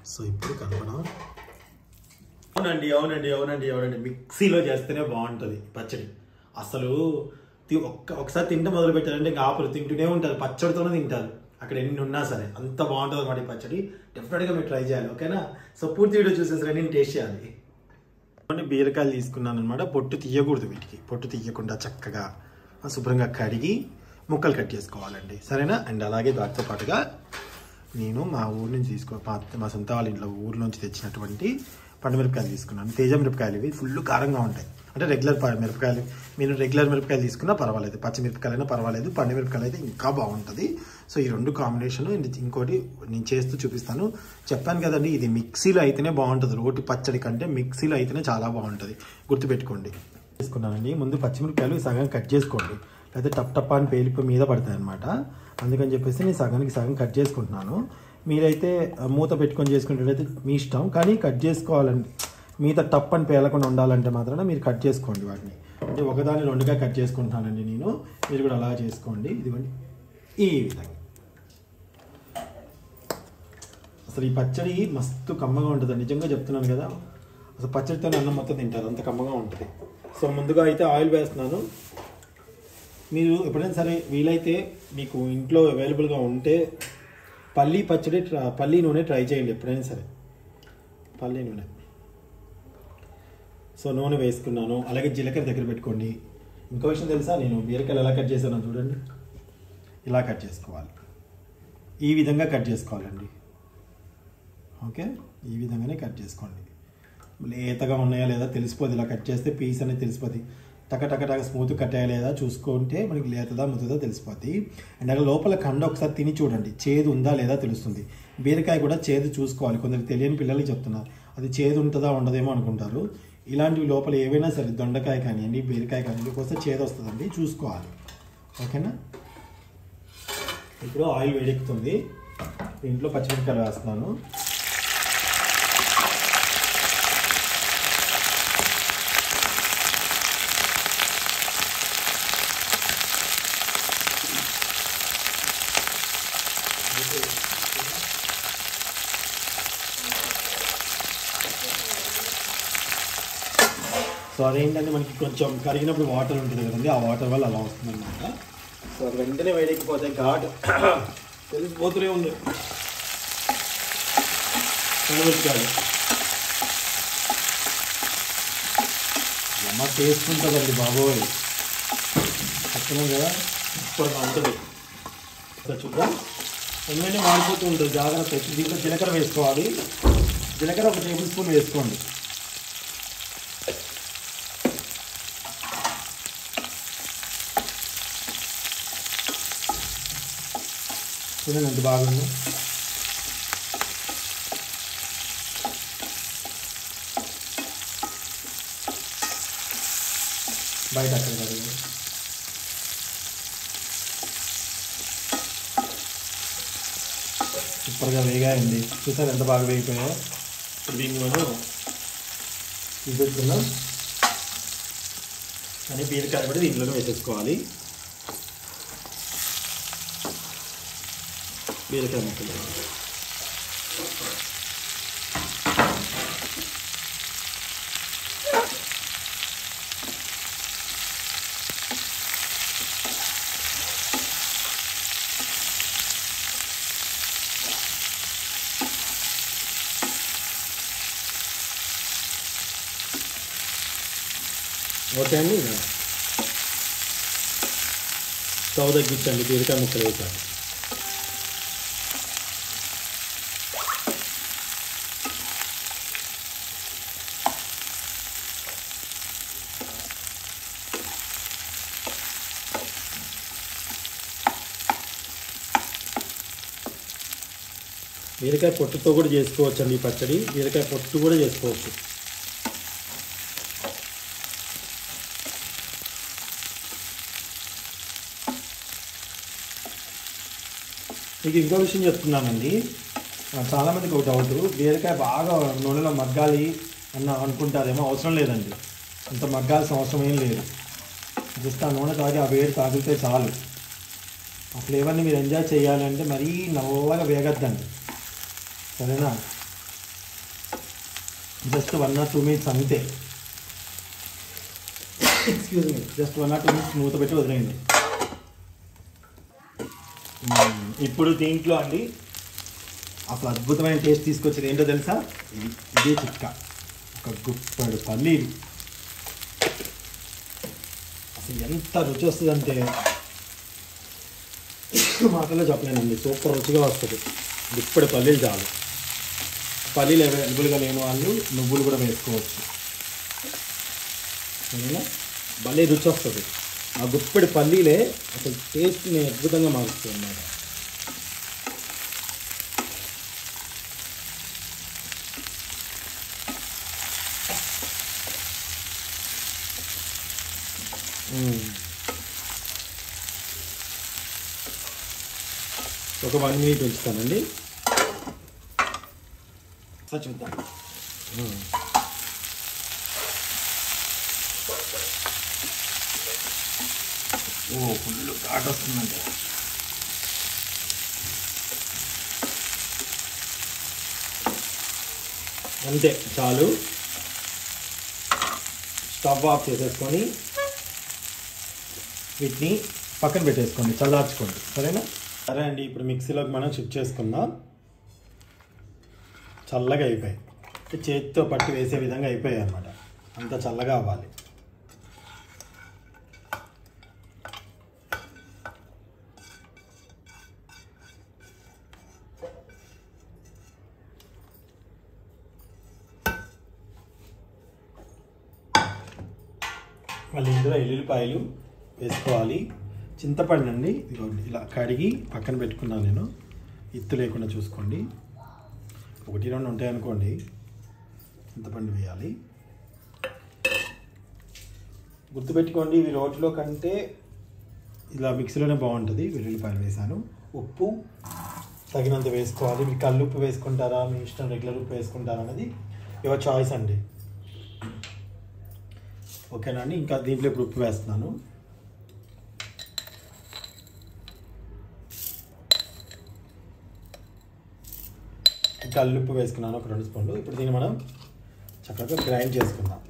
So ఇప్పుడు కలపడం అవునండి అవునండి అవునండి అవునండి మిక్సీలో చేస్తేనే బాగుంటుంది పచ్చడి అసలు తి- ఒక్క ఒకసారి తింటే మొదలు పెట్టారంటే ఇంకా ఆపరు తింటూనే ఉంటారు పచ్చడితోనే తింటారు అక్కడ ఎన్ని ఉన్నా సరే అంత బాగుంటుంది అన్నమాట ఈ పచ్చడి డెఫినెట్గా మీరు ట్రై చేయాలి ఓకేనా సో పూర్తి వీడియో చూసేసరి నేను టేస్ట్ చేయాలి కొన్ని బీరకాయలు తీసుకున్నాను అనమాట పొట్టు తీయకూడదు వీటికి పొట్టు తీయకుండా చక్కగా శుభ్రంగా కడిగి ముక్కలు కట్ చేసుకోవాలండి సరేనా అండ్ అలాగే దాంతో పాటుగా నేను మా ఊరు నుంచి తీసుకో మా- మా సొంత వాళ్ళ ఇంట్లో ఊరు నుంచి తెచ్చినటువంటి పండు మిరపకాయలు తీసుకున్నాను తేజ మిరపకాయలు ఇవి ఫుల్ కారంగా ఉంటాయి అంటే రెగ్యులర్ ప- మిరపకాయలు మీరు రెగ్యులర్ మిరపకాయలు తీసుకున్నా పర్వాలేదు పచ్చి మిరపకాయలైనా పర్వాలేదు పండు మిరపకాయలు అయితే ఇంకా బాగుంటుంది సో ఈ రెండు కాంబినేషన్ ఇంకోటి నేను చేస్తూ చూపిస్తాను చెప్పాను కదండి ఇది మిక్సీలో అయితేనే బాగుంటుంది రోటి పచ్చడి కంటే మిక్సీలో అయితేనే చాలా బాగుంటుంది గుర్తుపెట్టుకోండి తీసుకున్నానండి ముందు పచ్చిమిరపకాయలు సగం కట్ చేసుకోండి అయితే టప్ టప్ అని పేలిపోయి మీద పడతాయి అనమాట అందుకని చెప్పేసి నేను సగానికి సగం కట్ చేసుకుంటున్నాను మీరైతే ఆ, మూత పెట్టుకొని చేసుకునేటైతే మీ ఇష్టం కానీ కట్ చేసుకోవాలండి మిగతా టప్ అని పేలకుండా ఉండాలంటే మాత్రం మీరు కట్ చేసుకోండి వాటిని అంటే ఒకదాన్ని రెండుగా కట్ చేసుకుంటున్నానండి నేను మీరు కూడా అలా చేసుకోండి ఇదిగోండి ఈ విధంగా అసలు ఈ పచ్చడి మస్తు కమ్మగా ఉంటుంది నిజంగా చెప్తున్నాను కదా అసలు పచ్చడితో అన్నం మొత్తం తింటారు అంత కమ్మగా ఉంటుంది సో ముందుగా అయితే ఆయిల్ వేస్తున్నాను మీరు ఎప్పుడైనా సరే వీలైతే మీకు ఇంట్లో అవైలబుల్గా ఉంటే పల్లీ పచ్చడి ట్ర- పల్లీ నూనె ట్రై చేయండి ఎప్పుడైనా సరే పల్లీ నూనె సో నూనె వేసుకున్నాను అలాగే జీలకర్ర దగ్గర పెట్టుకోండి ఇంకో విషయం తెలుసా నేను బీరకాయలు ఎలా కట్ చేశానో చూడండి ఇలా కట్ చేసుకోవాలి ఈ విధంగా కట్ చేసుకోవాలండి ఓకే ఈ విధంగానే కట్ చేసుకోండి లేతగా ఉన్నాయా లేదా తెలిసిపోద్ది ఇలా కట్ చేస్తే పీస్ అనేది తెలిసిపోద్ది టక టక టక స్మూత్ కట్ అయ్యా లేదా చూసుకుంటే మనకి లేతదా ముద్దదా తెలిసిపోద్ది అండ్ అక్కడ లోపల కండ ఒకసారి తిని చూడండి చేదు ఉందా లేదా తెలుస్తుంది బీరకాయ కూడా చేదు చూసుకోవాలి కొందరికి తెలియని పిల్లలకి చెప్తున్నారు అది చేదు ఉంటుందా ఉండదేమో అనుకుంటారు ఇలాంటివి లోపల ఏవైనా సరే దొండకాయ కానివ్వండి బీరకాయ కానివ్వండి వస్తే చేదు వస్తుందండి చూసుకోవాలి ఓకేనా ఇప్పుడు ఆయిల్ వేడెక్కుతుంది ఇంట్లో పచ్చిమిరపకాయలు వేస్తున్నాను సో అదేంటంటే మనకి కొంచెం కరిగినప్పుడు వాటర్ ఉంటుంది కదండి ఆ వాటర్ వల్ల అలా వస్తుంది అనమాట సో అది వెంటనే వేడెక్కిపోతే ఘాట్ తెలిసిపోతూనే ఉంది కనిపించాలి అమ్మ టేస్ట్ ఉంటుందండి బాబోయ్ చెప్తున్నాం కదా సూపర్గా ఉంటుంది ఒకసారి చూద్దాం ఎందుకంటే మాడిపోతూ ఉంటుంది జాగ్రత్త దీంట్లో జీలకర్ర వేసుకోవాలి జీలకర్ర ఒక టేబుల్ స్పూన్ వేసుకోండి చూడండి ఎంత బాగుంది బయట అక్కడ కడిగి సూపర్గా వేగాయండి చూసారు ఎంత బాగా వేగిపోయాయో ఇప్పుడు దీన్ని మనం తీసేసుకుందాం అని బీరకాయ కూడా దీంట్లోనే వేసేసుకోవాలి బీరకాయ ముక్కలు ఓకే అండి స్టవ్ తగ్గించండి బీరకాయ ముక్కలు వేసాను బీరకాయ పొట్టుతో కూడా చేసుకోవచ్చు అండి ఈ పచ్చడి బీరకాయ పొట్టు కూడా చేసుకోవచ్చు మీకు ఇంకో విషయం చెప్తున్నానండి ఆ, చాలామందికి ఒక డౌట్ బీరకాయ బాగా నూనెలో మగ్గాలి అన్న అనుకుంటారేమో అవసరం లేదండి అంత మగ్గాల్సిన అవసరం ఏం లేదు జస్ట్ ఆ నూనె తాగి ఆ వేడి తాగితే చాలు ఆ ఫ్లేవర్ని మీరు ఎంజాయ్ చేయాలంటే మరీ నల్లగా వేగద్దండి సరేనా just one or two minutes అంతే excuse me just one or two minutes మూత పెట్టి వదిలేయండి మ్మ్. ఇప్పుడు దీంట్లో అండి అసలు అద్భుతమైన టేస్ట్ తీసుకొచ్చేది ఏంటో తెలుసా ఇది ఇదే చిక్క ఒక గుప్పడు పల్లీలు అసలు ఎంత రుచి వస్తుందంటే మాటల్లో చెప్పలేనండి సూపర్ రుచిగా వస్తుంది గుప్పడి పల్లీలు చాలు పల్లీలు అవైలబుల్గా లేని వాళ్ళు నువ్వులు కూడా వేసుకోవచ్చు సరేనా భలే రుచి వస్తుంది ఆ గుప్పెడి పల్లీలే అసలు టేస్ట్ని అద్భుతంగా మారుస్తుంది అన్నమాట మ్మ్. ఒక వన్ మినిట్ ఉంచుతానండి ఒకసారి చూద్దాం మ్మ్. ఓ ఫుల్ ఘాట్ వస్తుందండి అంతే చాలు స్టవ్ ఆఫ్ చేసేసుకొని వీటిని పక్కన పెట్టేసుకోండి చల్లార్చుకోండి సరేనా సరే అండి ఇప్పుడు మిక్సీలోకి మనం షిఫ్ట్ చేసుకుందాం చల్లగా అయిపోయాయి అంటే చేతితో పట్టి వేసే విధంగా అయిపోయాయి అనమాట అంత చల్లగా అవ్వాలి మళ్ళీ ఇందులో ఎల్లుల్లిపాయలు వేసుకోవాలి చింతపండు అండి ఇదిగోండి ఇలా కడిగి పక్కన పెట్టుకున్నాను నేను ఇత్తు లేకుండా చూసుకోండి ఒకటి రెండు ఉంటాయి అనుకోండి చింతపండు వేయాలి గుర్తుపెట్టుకోండి ఇవి రోటిలో కంటే ఇలా మిక్సీలోనే బాగుంటుంది వెల్లుల్లిపాయలు వేసాను ఉప్పు తగినంత వేసుకోవాలి మీరు కళ్ళు ఉప్పు వేసుకుంటారా మీ ఇష్టం రెగ్యులర్ ఉప్పు వేసుకుంటారా అనేది యువర్ చాయిస్ అండి ఓకేనా అండి ఇంకా దీంట్లో ఇప్పుడు ఉప్పు వేస్తున్నాను కళ్ళు ఉప్పు వేసుకున్నాను ఒక రెండు స్పూన్లు ఇప్పుడు దీన్ని మనం చక్కగా గ్రైండ్ చేసుకుందాం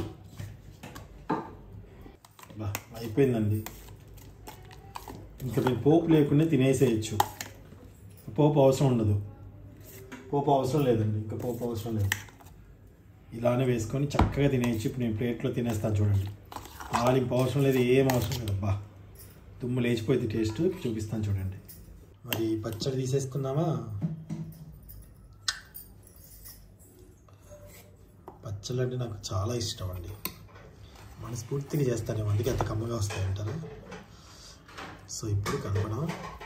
బా అయిపోయిందండి ఇంకా మీరు పోపు లేకుండా తినేసేయచ్చు పోపు అవసరం ఉండదు పోపు అవసరం లేదండి ఇంకా పోపు అవసరం లేదు ఇలానే వేసుకొని చక్కగా తినేయచ్చు ఇప్పుడు నేను ప్లేట్లో తినేస్తాను చూడండి తాలింపు అవసరం లేదు ఏం అవసరం లేదు అబ్బా తుమ్ము లేచిపోయింది టేస్ట్ చూపిస్తాను చూడండి మరి పచ్చడి తీసేసుకుందామా పచ్చళ్ళు అంటే నాకు చాలా ఇష్టం అండి మనస్ఫూర్తిగా చేస్తాను అందుకే ఎంత కమ్మగా వస్తాయి అంటారు సో ఇప్పుడు కలపడం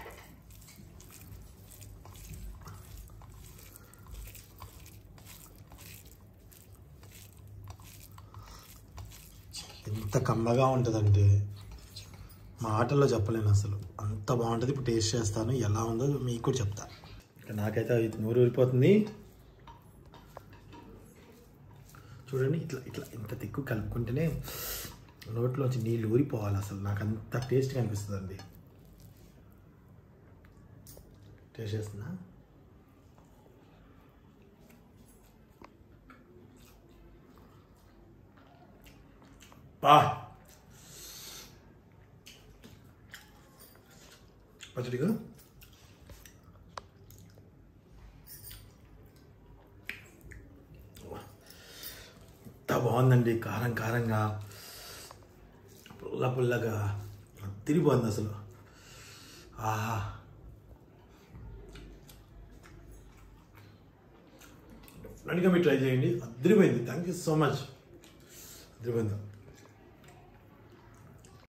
ఎంత కమ్మగా ఉంటుందంటే మాటల్లో చెప్పలేను అసలు అంత బాగుంటుంది ఇప్పుడు టేస్ట్ చేస్తాను ఎలా ఉందో మీకు కూడా చెప్తా ఇక నాకైతే అది నూరు ఊరిపోతుంది చూడండి ఇట్లా ఇట్లా ఇంత తిక్కు కలుపుకుంటేనే నోట్లోంచి నీళ్ళు ఊరిపోవాలి అసలు నాకు అంత టేస్ట్గా అనిపిస్తుంది అండి టేస్ట్ చేస్తున్నా బా పచ్చడిగా ఎంత బాగుందండి కారం కారంగా పుల్ల పుల్లగా తిరిగిపోయింది అసలు ఆహా డెఫినెట్గా మీరు ట్రై చేయండి అదిరిపోయింది థ్యాంక్ యూ సో మచ్ అదిరిపోయింది